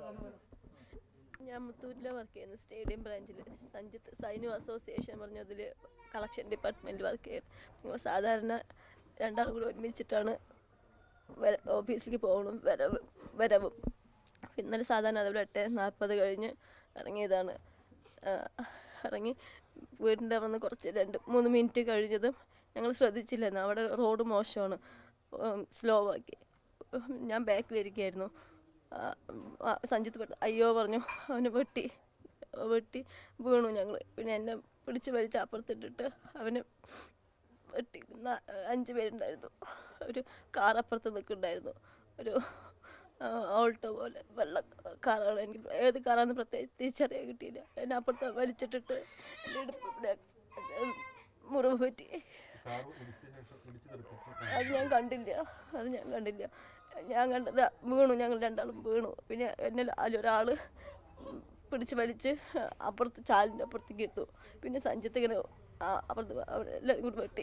ഞാൻ മുത്തൂരിലെ വർക്ക് ചെയ്യുന്നു സ്റ്റേഡിയം ബ്രാഞ്ചിൽ സഞ്ജിത്ത് സൈനു അസോസിയേഷൻ പറഞ്ഞതിൽ കളക്ഷൻ ഡിപ്പാർട്ട്മെൻറ്റിൽ വർക്ക് ചെയ്യുന്നത് ഞങ്ങൾ സാധാരണ രണ്ടാളും കൂടി ഒരുമിച്ചിട്ടാണ് വര- ഓഫീസിലേക്ക് പോകണം വരവ് വരവും ഇന്നലെ സാധാരണ അതേപോലെ എട്ട് നാൽപ്പത് കഴിഞ്ഞ് ഇറങ്ങിയതാണ് ആ, ഇറങ്ങി വീടിൻ്റെ അവിടെ നിന്ന് കുറച്ച് രണ്ട് മൂന്ന് മിനിറ്റ് കഴിഞ്ഞതും ഞങ്ങൾ ശ്രദ്ധിച്ചില്ലായിരുന്നു അവിടെ റോഡ് മോശമാണ് സ്ലോ ആക്കി ഞാൻ ബാക്കിലിരിക്കുകയായിരുന്നു ആ, ആ, സഞ്ജിത്ത് പെട്ടെന്ന് അയ്യോ പറഞ്ഞു അവന് വെട്ടി വെട്ടി വീണു ഞങ്ങൾ പിന്നെ എന്നെ പിടിച്ച് വലിച്ച് അപ്പുറത്തിട്ടിട്ട് അവന് വെട്ടി ന- അഞ്ച് പേരുണ്ടായിരുന്നു ഒരു കാർ അപ്പുറത്ത് നിൽക്കുന്നുണ്ടായിരുന്നു ഒരു ആ, ഓൾട്ടോ പോലെ വെള്ള കാറാണ് എനിക്ക് ഏത് കാറാന്ന് പ്രത്യേകിച്ച് തിരിച്ചറിയാൻ കിട്ടിയില്ല എന്നെ അപ്പുറത്ത് വലിച്ചിട്ടിട്ട് എൻ്റെ ഇടുപ്പിവിടെ മുറിവ് പറ്റി കാർ ഇടിച്ച ശേഷം ഇടിച്ചു തെറിപ്പിച്ച അത് ഞാൻ കണ്ടില്ല അത് ഞാൻ കണ്ടില്ല ഞാൻ കണ്ടത് വീണു ഞങ്ങൾ രണ്ടാളും വീണു പിന്നെ എന്നെ അതിലൊരാൾ പിടിച്ച് വലിച്ച് അപ്പുറത്ത് ചാലിൻ്റെ അപ്പുറത്തേക്ക് ഇട്ടു പിന്നെ സഞ്ജിത്ത് ഇങ്ങനെ ആ അപ്പുറത്ത് അവിടെ എല്ലാവരും കൂടി വെട്ടി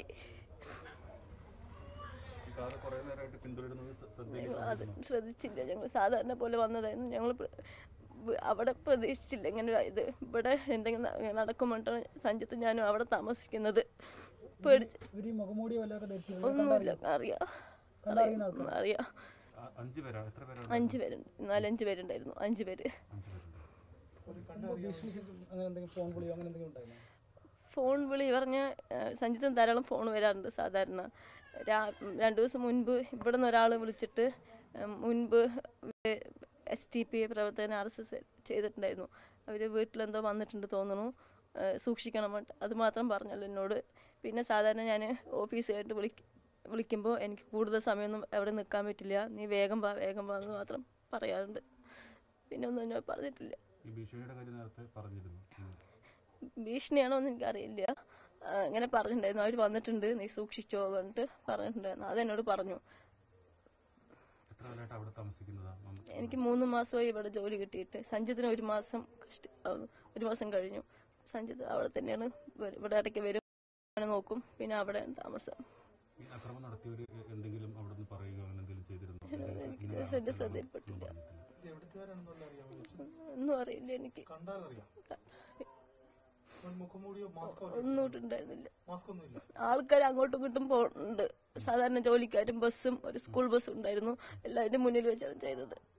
ഈ കാർ കുറേ നേരമായിട്ട് പിന്തുടരുന്നത് ശ്ര- ശ്രദ്ധയിൽ ഞങ്ങൾ അത് ശ്രദ്ധിച്ചില്ല ഞങ്ങൾ സാധാരണ പോലെ വന്നതായിരുന്നു ഞങ്ങൾ അവിടെ പ്രതീക്ഷിച്ചില്ല ഇങ്ങനെ ഒരു ഇത് ഇവിടെ എന്തെങ്കിലും ന- നടക്കുമ്പോഴാണ് സഞ്ജിത്ത് ഞാനും അവിടെ താമസിക്കുന്നത് പേടിച്ച് ഇവര് ഈ മുഖംമൂടി വല്ലതൊക്കെ ധരിച്ചു ഒന്നുമില്ല അറിയാം അറിയാം അറിയാം ആ, അഞ്ച് പേരാ എത്ര പേരാണ് അഞ്ച് പേരുണ്ട് നാലഞ്ച് പേരുണ്ടായിരുന്നു അഞ്ച് പേര് അഞ്ച് പേരുണ്ട് ഭീഷണി അങ്ങനെ എന്തെങ്കിലും ഫോൺ വിളിയോ അങ്ങനെ എന്തെങ്കിലും ഉണ്ടായിരുന്നു ഫോൺ വിളി പറഞ്ഞ സഞ്ജിത്തിന് ധാരാളം ഫോൺ വരാറുണ്ട് സാധാരണ രാ രണ്ട് ദിവസം മുൻപ് ഇവിടെ നിന്ന് ഒരാൾ വിളിച്ചിട്ട് ഉം, മുൻപ് എസ് ടി പി പ്രവർത്തകൻ ആർ എസ് എസ് ചെയ്തിട്ടുണ്ടായിരുന്നു അവർ വീട്ടിലെന്തോ വന്നിട്ടുണ്ട് തോന്നുന്നു ഏഹ്, സൂക്ഷിക്കണം പറഞ്ഞിട്ട് അത് മാത്രം പറഞ്ഞല്ലോ എന്നോട് പിന്നെ സാധാരണ ഞാൻ ഓഫീസുകായിട്ട് വിളി വിളിക്കുമ്പോൾ എനിക്ക് കൂടുതൽ സമയമൊന്നും എവിടെ നിൽക്കാൻ പറ്റില്ല നീ വേഗം വാ വേഗം വാ എന്ന് മാത്രം പറയാറുണ്ട് പിന്നെ ഒന്നും എന്നോട് പറഞ്ഞിട്ടില്ല ഈ ഭീഷണിയുടെ കാര്യം നേരത്തെ പറഞ്ഞിരുന്നു ഉം. ഭീഷണിയാണോ എന്ന് എനിക്കറിയില്ല ആ, ഇങ്ങനെ പറഞ്ഞിട്ടുണ്ടായിരുന്നു അവർ വന്നിട്ടുണ്ട് നീ സൂക്ഷിച്ചോ പറഞ്ഞിട്ട് പറഞ്ഞിട്ടുണ്ടായിരുന്നു അതെന്നോട് പറഞ്ഞു എത്ര കാലമായിട്ട് അവിടെ താമസിക്കുന്നതാ മം- എനിക്ക് മൂന്ന് മാസമായി ഇവിടെ ജോലി കിട്ടിയിട്ട് സഞ്ജിത്തിന് ഒരു മാസം കഷ്ടി ആ, ഒരു മാസം കഴിഞ്ഞു സഞ്ജിത്ത് അവിടെ തന്നെയാണ് വരും- ഇവിടെ ഇടയ്ക്ക് വരും അങ്ങനെ നോക്കും പിന്നെ അവിടെ താമസം ഈ അക്രമം നടത്തിയവർ എന്തെങ്കിലും അവിടെ നിന്ന് പറയുകയോ അങ്ങനെ എന്തെങ്കിലും ചെയ്തിരുന്നു എനിക്ക് ശ്രദ്ധ ശ്രദ്ധയിൽപ്പെട്ടില്ല എവിടുത്തുകാരാണെന്നുള്ള അറിയാമോ ഒന്നും അറിയില്ല എനിക്ക് കണ്ടാലറിയാം മുഖംമൂടിയോ മാസ്കോ ഒന്നും ഉണ്ടായിരുന്നില്ല മാസ്ക് ഒന്നുമില്ല ആൾക്കാർ അങ്ങോട്ടും ഇങ്ങോട്ടും പോകുന്നുണ്ട് സാധാരണ ജോലിക്കാരും ബസ്സും ഒരു സ്കൂൾ ബസ്സും ഉണ്ടായിരുന്നു എല്ലാവരും മുന്നിൽ വെച്ചാണ് ചെയ്തത്